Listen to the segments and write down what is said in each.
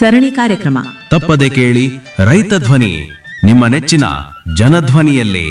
ಸರಣಿ ಕಾರ್ಯಕ್ರಮ ತಪ್ಪದೆ ಕೇಳಿ ರೈತ ಧ್ವನಿ ನಿಮ್ಮ ನೆಚ್ಚಿನ ಜನಧ್ವನಿಯಲ್ಲಿ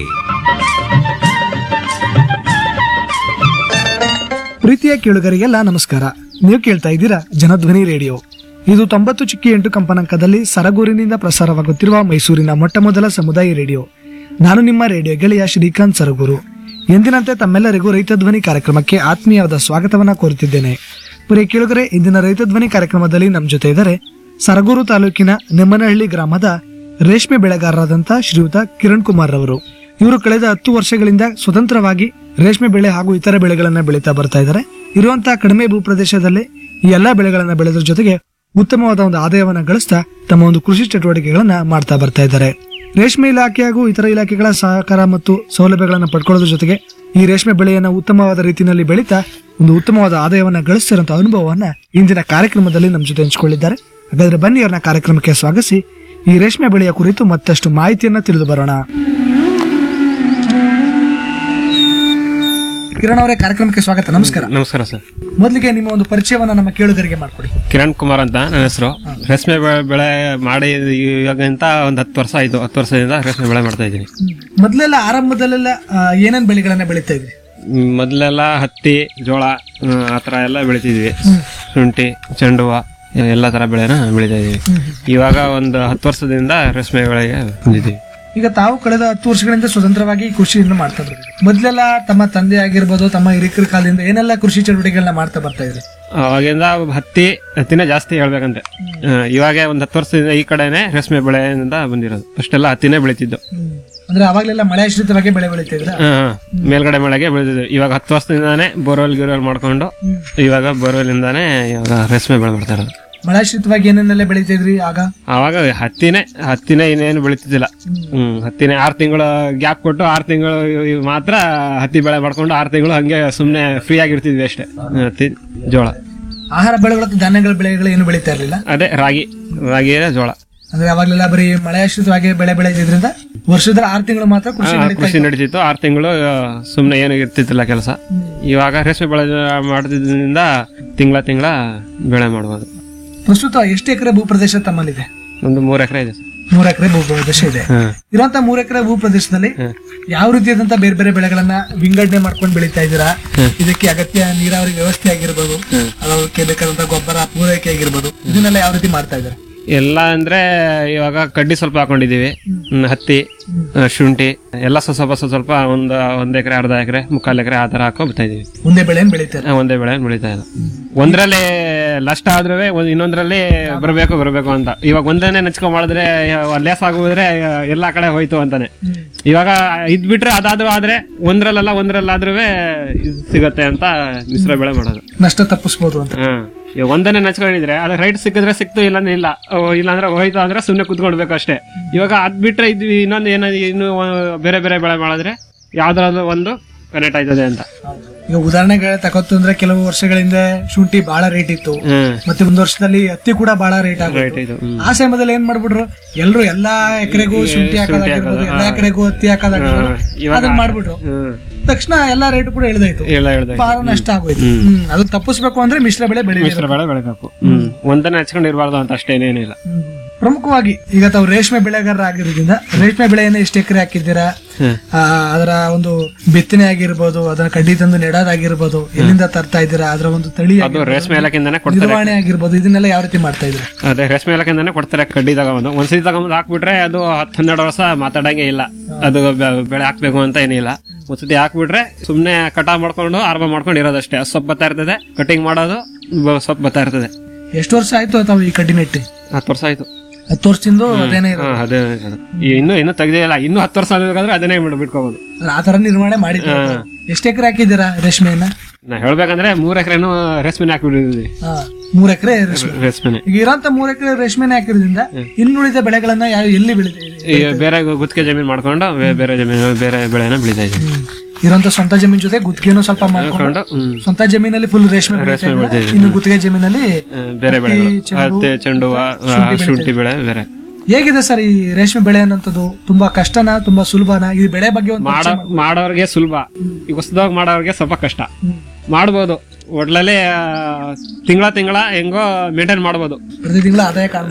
ಪ್ರೀತಿಯ ಕೇಳುಗರಿಗೆಲ್ಲ ನಮಸ್ಕಾರ ನೀವು ಕೇಳ್ತಾ ಇದ್ದೀರಾ ಜನಧ್ವನಿ ರೇಡಿಯೋ ಇದು ತೊಂಬತ್ತು ಚಿಕ್ಕಿ ಎಂಟು ಕಂಪನಾಂಕದಲ್ಲಿ ಸರಗೂರಿನಿಂದ ಪ್ರಸಾರವಾಗುತ್ತಿರುವ ಮೈಸೂರಿನ ಮೊಟ್ಟ ಮೊದಲ ಸಮುದಾಯ ರೇಡಿಯೋ ನಾನು ನಿಮ್ಮ ರೇಡಿಯೋ ಗೆಳೆಯ ಶ್ರೀಕಾಂತ್ ಸರಗೂರು ಎಂದಿನಂತೆ ತಮ್ಮೆಲ್ಲರಿಗೂ ರೈತ ಧ್ವನಿ ಕಾರ್ಯಕ್ರಮಕ್ಕೆ ಆತ್ಮೀಯವಾದ ಸ್ವಾಗತವನ್ನ ಕೋರುತ್ತಿದ್ದೇನೆ ಪ್ರಿಯ ಕೇಳುಗರೆ ಇಂದಿನ ರೈತ ಧ್ವನಿ ಕಾರ್ಯಕ್ರಮದಲ್ಲಿ ನಮ್ಮ ಜೊತೆ ಇದ್ದಾರೆ ಸರಗೂರು ತಾಲೂಕಿನ ನೆಮ್ಮನಹಳ್ಳಿ ಗ್ರಾಮದ ರೇಷ್ಮೆ ಬೆಳೆಗಾರರಾದಂಥ ಶ್ರೀಯುತ ಕಿರಣ್ ಕುಮಾರ್ ರವರು ಇವರು ಕಳೆದ ಹತ್ತು ವರ್ಷಗಳಿಂದ ಸ್ವತಂತ್ರವಾಗಿ ರೇಷ್ಮೆ ಬೆಳೆ ಹಾಗೂ ಇತರ ಬೆಳೆಗಳನ್ನ ಬೆಳೀತಾ ಬರ್ತಾ ಇದ್ದಾರೆ ಇರುವಂತಹ ಕಡಿಮೆ ಭೂಪ್ರದೇಶದಲ್ಲಿ ಈ ಎಲ್ಲಾ ಬೆಳೆಗಳನ್ನ ಬೆಳೆದ್ರ ಜೊತೆಗೆ ಉತ್ತಮವಾದ ಒಂದು ಆದಾಯವನ್ನ ಗಳಿಸ್ತಾ ತಮ್ಮ ಒಂದು ಕೃಷಿ ಚಟುವಟಿಕೆಗಳನ್ನ ಮಾಡ್ತಾ ಬರ್ತಾ ಇದ್ದಾರೆ ರೇಷ್ಮೆ ಇಲಾಖೆ ಹಾಗೂ ಇತರ ಇಲಾಖೆಗಳ ಸಹಕಾರ ಮತ್ತು ಸೌಲಭ್ಯಗಳನ್ನ ಪಡ್ಕೊಳ್ಳೋದ್ರ ಜೊತೆಗೆ ಈ ರೇಷ್ಮೆ ಬೆಳೆಯನ್ನ ಉತ್ತಮವಾದ ರೀತಿಯಲ್ಲಿ ಬೆಳೀತಾ ಒಂದು ಉತ್ತಮವಾದ ಆದಾಯವನ್ನ ಗಳಿಸ್ತಿರುವಂತಹ ಅನುಭವವನ್ನ ಇಂದಿನ ಕಾರ್ಯಕ್ರಮದಲ್ಲಿ ನಮ್ಮ ಜೊತೆ ಹಂಚಿಕೊಳ್ಳಿದ್ದಾರೆ ಹಾಗಾದ್ರೆ ಬನ್ನಿ ಅವ್ರನ್ನ ಕಾರ್ಯಕ್ರಮಕ್ಕೆ ಸ್ವಾಗತಿಸಿ ಈ ರೇಷ್ಮೆ ಬೆಳೆಯ ಕುರಿತು ಮತ್ತಷ್ಟು ಮಾಹಿತಿಯನ್ನ ತಿಳಿದು ಬರೋಣ ಕಿರಣ್ ಅವರೇ ಕಾರ್ಯಕ್ರಮಕ್ಕೆ ಸ್ವಾಗತ ನಮಸ್ಕಾರ ನಮಸ್ಕಾರ ಸರ್ ಮೊದಲಿಗೆ ನಿಮ್ಮ ಒಂದು ಪರಿಚಯವನ್ನ ನಮ್ಮ ಕೇಳುಗರಿಗೆ ಮಾಡ್ಕೊಡಿ ಕಿರಣ್ ಕುಮಾರ್ ಅಂತ ನನ್ನ ಹೆಸರು ರೇಷ್ಮೆ ಬೆ- ಬೆಳೆ ಮಾಡಿ ಇವಾಗಿಂತ ಒಂದು ಹತ್ತು ವರ್ಷ ಆಯ್ತು ಹತ್ತು ವರ್ಷದಿಂದ ರೇಷ್ಮೆ ಬೆಳೆ ಮಾಡ್ತಾ ಇದ್ದೀನಿ ಮೊದಲೆಲ್ಲ ಆರಂಭದಲ್ಲೆಲ್ಲ ಆ, ಏನೇನ್ ಬೆಳೆಗಳನ್ನ ಬೆಳೀತಾ ಇದ್ರಿ ಮ್, ಮೊದ್ಲೆಲ್ಲ ಹತ್ತಿ ಜೋಳ ಆ, ಆ ಥರ ಎಲ್ಲ ಬೆಳಿತಿದ್ವಿ ಶುಂಠಿ ಚೆಂಡು ಹೂವ ಎಲ್ಲ ಥರ ಬೆಳೆನ ಬೆಳಿತಾ ಇದೀವಿ ಇವಾಗ ಒಂದು ಹತ್ತು ವರ್ಷದಿಂದ ರೇಷ್ಮೆ ಬೆಳೆಗೆ ಬಂದಿದ್ದೀವಿ ಈಗ ತಾವು ಕಳೆದ ಹತ್ತು ವರ್ಷಗಳಿಂದ ಸ್ವತಂತ್ರವಾಗಿ ಕೃಷಿಯನ್ನು ಮಾಡ್ತಾ ಇದ್ರಿ ಮೊದಲೆಲ್ಲ ತಮ್ಮ ತಂದೆ ಆಗಿರ್ಬೋದು ತಮ್ಮ ಹಿರಿಕರ ಕಾಲದಿಂದ ಏನೆಲ್ಲ ಕೃಷಿ ಚಟುವಟಿಕೆಗಳನ್ನ ಮಾಡ್ತಾ ಬರ್ತಾ ಇದ್ರಿ ಅವಾಗಿಂದ ಹತ್ತಿ ಹತ್ತಿನೇ ಜಾಸ್ತಿ ಹೇಳ್ಬೇಕಂದ್ರೆ ಆ, ಇವಾಗ ಒಂದು ಹತ್ತು ವರ್ಷದಿಂದ ಈ ಕಡೆನೆ ರೇಷ್ಮೆ ಬೆಳೆಯಿಂದ ಬಂದಿರೋದು ಫಸ್ಟ್ ಎಲ್ಲ ಹತ್ತಿನೇ ಬೆಳಿತಿದ್ದು ಅಂದ್ರೆ ಅವಾಗ್ಲೆಲ್ಲ ಮಳೆ ಆಶ್ರಿತವಾಗಿ ಬೆಳೆ ಬೆಳೀತಾ ಇದ್ರ ಹಾ, ಹಾ. ಮೇಲ್ಗಡೆ ಮಳೆಗೆ ಬೆಳೆದಿದ್ವಿ ಇವಾಗ ಹತ್ತು ವರ್ಷದಿಂದಾನೇ ಬೋರ್ವೆಲ್ ಗಿರೋಲ್ ಮಾಡ್ಕೊಂಡು ಇವಾಗ ಬೋರ್ವೆಲ್ ಇಂದಾನೇ ಇವಾಗ ರೇಷ್ಮೆ ಬೆಳೆ ಮಾಡ್ತಾ ಇರೋದು ಮಳೆ ಆಶ್ರಿತವಾಗಿ ಏನೇನೆಲ್ಲ ಬೆಳೀತಾ ಇದ್ರಿ ಆಗ ಅವಾಗ ಹತ್ತಿನೇ ಹತ್ತಿನೇ ಇನ್ನೇನು ಬೆಳಿತಿದ್ದಿಲ್ಲ ಹ್ಮ್ ಹತ್ತಿನೇ ಆರು ತಿಂಗಳು ಗ್ಯಾಪ್ ಕೊಟ್ಟು ಆರು ತಿಂಗಳು ಮಾತ್ರ ಹತ್ತಿ ಬೆಳೆ ಮಾಡ್ಕೊಂಡು ಆರು ತಿಂಗಳು ಹಂಗೆ ಸುಮ್ನೆ ಫ್ರೀ ಆಗಿರ್ತಿದ್ವಿ ಅಷ್ಟೇ ಹತ್ತಿ ಜೋಳ ಆಹಾರ ಬೆಳೆಗಳ ಧಾನ್ಯಗಳ ಬೆಳೆಗಳು ಏನು ಬೆಳೀತಾ ಇರಲಿಲ್ಲ ಅದೇ ರಾಗಿ ರಾಗಿ ಜೋಳ ಅಂದ್ರೆ ಅವಾಗ್ಲೆಲ್ಲ ಬರೀ ಮಳೆ ಆಶ್ರಿತವಾಗಿ ಬೆಳೆ ಬೆಳೆದಿದ್ರಿಂದ ವರ್ಷದ ಆರು ತಿಂಗಳು ಮಾತ್ರ ಕೃಷಿ ಆ, ಬೆಳೀತಾ ಕೃಷಿ ನಡೀತಿತ್ತು ಆರು ತಿಂಗಳು ಸುಮ್ನೆ ಏನು ಇರ್ತಿತ್ತಿಲ್ಲ ಕೆಲಸ ಇವಾಗ ರೇಷ್ಮೆ ಬೆಳೆ ಮಾಡ್ತಿದ್ರಿಂದ ತಿಂಗಳ ತಿಂಗಳ ಬೆಳೆ ಮಾಡ್ಬೋದು ಪ್ರಸ್ತುತ ಎಷ್ಟು ಎಕರೆ ಭೂಪ್ರದೇಶ ತಮ್ಮಲ್ಲಿದೆ ಒಂದು ಮೂರು ಎಕರೆ ಇದೆ ಸರ್ ಮೂರು ಎಕರೆ ಭೂಪ್ರದೇಶ ಇದೆ ಹ್ಮ್. ಇರುವಂತ ಮೂರು ಎಕರೆ ಭೂಪ್ರದೇಶದಲ್ಲಿ ಯಾವ ರೀತಿಯಾದಂತ ಬೇರೆ ಬೇರೆ ಬೆಳೆಗಳನ್ನ ವಿಂಗಡಣೆ ಮಾಡ್ಕೊಂಡು ಬೆಳೀತಾ ಇದ್ದೀರಾ ಇದಕ್ಕೆ ಅಗತ್ಯ ನೀರಾವರಿ ವ್ಯವಸ್ಥೆ ಆಗಿರ್ಬೋದು ಅದಕ್ಕೆ ಬೇಕಾದಂತ ಗೊಬ್ಬರ ಪೂರೈಕೆ ಆಗಿರ್ಬೋದು ಇದನ್ನೆಲ್ಲ ಯಾವ ರೀತಿ ಮಾಡ್ತಾ ಇದ್ದಾರೆ ಎಲ್ಲ ಅಂದ್ರೆ ಇವಾಗ ಕಡ್ಡಿ ಸ್ವಲ್ಪ ಹಾಕೊಂಡಿದೀವಿ ಹ್ಮ್, ಹತ್ತಿ ಆ, ಶುಂಠಿ ಎಲ್ಲ ಸ್ವಲ್ಪ ಸ್ವಲ್ಪ ಸ್ವಲ್ಪ ಸ್ವಲ್ಪ ಒಂದು ಒಂದ್ ಎಕರೆ ಅರ್ಧ ಎಕರೆ ಮುಕ್ಕಾಲ್ ಎಕರೆ ಆ ತರ ಹಾಕೋ ಬರ್ತಾ ಇದೀವಿ ಒಂದೇ ಬೆಳೆಯನ್ನು ಬೆಳೀತಾರೆ ಆ, ಒಂದೇ ಬೆಳೆ ಬೆಳೀತಾ ಇಲ್ಲ ಒಂದ್ರಲ್ಲಿ ನಷ್ಟ ಆದ್ರೂ ಇನ್ನೊಂದ್ರಲ್ಲಿ ಬರಬೇಕು ಬರಬೇಕು ಅಂತ ಇವಾಗ ಒಂದನೇ ನೆಚ್ಕೊಂಡ್ ಮಾಡಿದ್ರೆ ಲೇಸ್ ಆಗೋದ್ರೆ ಎಲ್ಲಾ ಕಡೆ ಹೋಯ್ತು ಅಂತಾನೆ ಇವಾಗ ಇದ್ ಬಿಟ್ರೆ ಅದಾದ್ರೂ ಆದ್ರೆ ಒಂದ್ರಲ್ಲ ಒಂದ್ರಲ್ಲಾದ್ರೂ ಸಿಗತ್ತೆ ಅಂತ ಮಿಶ್ರ ಬೆಳೆ ಮಾಡೋದು ನಷ್ಟ ತಪ್ಪಿಸ್ಬೋದು ಅಂತ ಹಾ ಇವಾಗ ಒಂದನ್ನೇ ನಚ್ಕೊಂಡಿದ್ರೆ ಅದ್ರ ರೈಟ್ ಸಿಕ್ಕಿದ್ರೆ ಸಿಕ್ತು ಇಲ್ಲಾಂದ್ರೆ ಇಲ್ಲ ಓ, ಇಲ್ಲಾಂದ್ರೆ ಹೋಯ್ತು ಅಂದ್ರೆ ಸುಮ್ನೆ ಕುತ್ಕೊಳ್ಬೇಕು ಅಷ್ಟೇ ಇವಾಗ ಅದ್ ಬಿಟ್ರೆ ಇದ್ವಿ ಇನ್ನೊಂದು ಏನೋ ಇನ್ನು ಬೇರೆ ಬೇರೆ ಬೆಳೆ ಮಾಡಿದ್ರೆ ಯಾವ್ದಾದ್ರು ಒಂದು ಕನೆಕ್ಟ್ ಆಯ್ತದೆ ಅಂತ ಈಗ ಉದಾಹರಣೆಗೆ ತಗೋತು ಅಂದ್ರೆ ಕೆಲವು ವರ್ಷಗಳಿಂದ ಶುಂಠಿ ಬಹಳ ರೇಟ್ ಇತ್ತು ಹ್ಮ್ ಮತ್ತೆ ಒಂದು ವರ್ಷದಲ್ಲಿ ಹತ್ತಿ ಕೂಡ ಬಹಳ ರೇಟ್ ರೈಟ್ ಆಗುತ್ತೆ ಇದು ಹ್ಮ್. ಆ ಸಮಯದಲ್ಲಿ ಏನ್ ಮಾಡ್ಬಿಟ್ರು ಎಲ್ರು ಎಲ್ಲಾ ಎಕರೆಗೂ ಶುಂಠಿ ಹಾಕೋದಾಗಿರ್ಬೋದು ಎಲ್ಲಾ ಎಕರೆಗೂ ಹತ್ತಿ ಹಾಕೋದಾಗಿರ್ಬೋದು ಇವಾಗ ಅದನ್ನ ಮಾಡ್ಬಿಟ್ರು ಹ್ಮ್ ತಕ್ಷಣ ಎಲ್ಲಾ ರೇಟ್ ಕೂಡ ಇಳಿದಾಯ್ತು ಎಲ್ಲ ಹೇಳ್ದೆ ಬಹಳ ನಷ್ಟ ಆಗೋಯ್ತು ಹ್ಮ್ ಅದು ತಪ್ಪಿಸ್ಬೇಕು ಅಂದ್ರೆ ಮಿಶ್ರ ಬೆಳೆ ಬೆಳಿ ಮಿಶ್ರ ಬೆಳೆ ಬೆಳಿಬೇಕು ಹ್ಮ್ ಒಂದನ್ನ ಹಚ್ಕೊಂಡಿರ್ಬಾರ್ದು ಅಂತ ಅಷ್ಟೇನೇನಿಲ್ಲ ಪ್ರಮುಖವಾಗಿ ಈಗ ತಾವು ರೇಷ್ಮೆ ಬೆಳೆಗಾರ ಆಗಿರೋದ್ರಿಂದ ರೇಷ್ಮೆ ಬೆಳೆಯನ್ನ ಎಷ್ಟು ಎಕರೆ ಹಾಕಿದ್ದೀರಾ ಹ್ಮ್. ಆ, ಅದರ ಒಂದು ಬಿತ್ತನೆ ಆಗಿರ್ಬೋದು ಅದನ್ನ ಕಡ್ಡಿ ತಂದು ನೆಡೋದಾಗಿರ್ಬೋದು ಎಲ್ಲಿಂದ ತರ್ತಾ ಇದ್ದೀರಾ ಅದರ ಒಂದು ತಳಿ ಅದು ರೇಷ್ಮೆ ಇಲಾಖೆಯಿಂದಾನೆ ಕೊಡ್ತಾರೆ ನಿರ್ವಹಣೆ ಆಗಿರ್ಬೋದು ಇದನ್ನೆಲ್ಲ ಯಾವ ರೀತಿ ಮಾಡ್ತಾ ಇದ್ದೀರಾ ಅದೇ ರೇಷ್ಮೆ ಇಲಾಖೆಯಿಂದಾನೆ ಕೊಡ್ತಾರೆ ಕಡ್ಡಿ ತಗೊಂಬಂದು ಒಂದ್ಸತಿ ತಗೊಂಬಂದು ಹಾಕ್ಬಿಟ್ರೆ ಅದು ಹತ್ತು ಹನ್ನೆರಡು ವರ್ಷ ಮಾತಾಡಂಗೆ ಇಲ್ಲ ಅದು ಬೆ- ಬೆಳೆ ಹಾಕ್ಬೇಕು ಅಂತ ಏನಿಲ್ಲ ಒಂದ್ಸತಿ ಹಾಕ್ಬಿಟ್ರೆ ಸುಮ್ನೆ ಕಟಾವ್ ಮಾಡ್ಕೊಂಡು ಆರಂಭ ಮಾಡ್ಕೊಂಡು ಇರೋದಷ್ಟೇ ಅದು ಸೊಪ್ಪು ಬರ್ತಾ ಇರ್ತದೆ ಕಟಿಂಗ್ ಮಾಡೋದು ಬ- ಸೊಪ್ಪು ಬರ್ತಾ ಇರ್ತದೆ ಎಷ್ಟು ವರ್ಷ ಆಯ್ತು ತಾವು ಈ ಕಡ್ಡಿ ನೆಟ್ಟಿ ಹತ್ತು ವರ್ಷ ಆಯ್ತು ಹತ್ತು ವರ್ಷದಿಂದ ಅದೇನೇ ಇರೋದು ಹಾ, ಅದೇ ಅದು. ಈ ಇನ್ನು ಇನ್ನು ತೆಗ್ದೇ ಇಲ್ಲ ಇನ್ನು ಹತ್ತು ವರ್ಷ ಆಗಬೇಕಾದ್ರೆ ಅದನ್ನೇ ಬಿಡ್- ಬಿಟ್ಕೋಬಹುದು ಅಂದ್ರೆ ಆ ತರ ನಿರ್ವಹಣೆ ಮಾಡಿದ್ದೀರಾ ಎಷ್ಟು ಎಕರೆ ಹಾಕಿದ್ದೀರಾ ರೇಷ್ಮೆಯನ್ನ ನಾ ಹೇಳ್ಬೇಕಂದ್ರೆ ಮೂರ್ ಎಕರೆನು ರೇಷ್ಮೆನೆ ಹಾಕ್ಬಿಟ್ಟಿದ್ವಿ ಹಾ, ಮೂರ್ ಎಕರೆ ರೇಷ್ಮೆ ರೇಷ್ಮೆನೆ ಈಗ ಇರೋಂತ ಮೂರ್ ಎಕರೆ ರೇಷ್ಮೆನೆ ಹಾಕಿರೋದ್ರಿಂದ ಇನ್ನುಳಿದ ಬೆಳೆಗಳನ್ನ ಯಾವ ಎಲ್ಲಿ ಬೆಳಿತಾ ಈ ಬೇರೆ ಗುತ್ತಿಗೆ ಜಮೀನ್ ಮಾಡ್ಕೊಂಡು ಬೇ- ಬೇರೆ ಜಮೀನು ಬೇರೆ ಬೆಳೆನ ಬೆಳಿತಾ ಇದ್ವಿ ಇರೋಂತ ಸ್ವಂತ ಜಮೀನ್ ಜೊತೆ ಗುತ್ತಿಗೆನೂ ಸ್ವಲ್ಪ ಮಾಡ್ಕೊಂಡು ಮಾಡ್ಕೊಂಡು ಹ್ಮ್ ಸ್ವಂತ ಜಮೀನಲ್ಲಿ ಫುಲ್ ರೇಷ್ಮೆ ಬೆಳೀತಾ ಇದ್ದೀರಾ? ಬೆಳಿತಾ ಇದ್ದೀವಿ. ಇನ್ನು ಗುತ್ತಿಗೆ ಜಮೀನಲ್ಲಿ ಆ, ಬೇರೆ ಬೆಳೆಗಳು ಚೆಂಡು, ಹತ್ತಿ ಚೆಂಡು ಹೂವ, ಆ, ಶುಂಠಿ ಬೆಳೆ ಬೇರೆ ಹೇಗಿದೆ ಸರ್ ಈ ರೇಷ್ಮೆ ಬೆಳೆ ಅನ್ನೋಂಥದ್ದು ತುಂಬಾ ಕಷ್ಟನಾ ತುಂಬಾ ಸುಲಭನಾ ಈ ಬೆಳೆ ಬಗ್ಗೆ ಒಂದು ಮಾಡೋ ಮಾಡೋರ್ಗೆ ಸುಲಭ ಈ ಹೊಸದಾಗಿ ಮಾಡೋರ್ಗೆ ಸ್ವಲ್ಪ ಕಷ್ಟ ಮಾಡ್ಬೋದು ಒಟ್ಲಲ್ಲಿ ತಿಂಗಳ ತಿಂಗಳ ಹೆಂಗೋ ಮೇಂಟೈನ್ ಮಾಡ್ಬೋದು ಪ್ರತಿ ತಿಂಗಳ ಆದಾಯ ಕಾಣ್ಬೋದು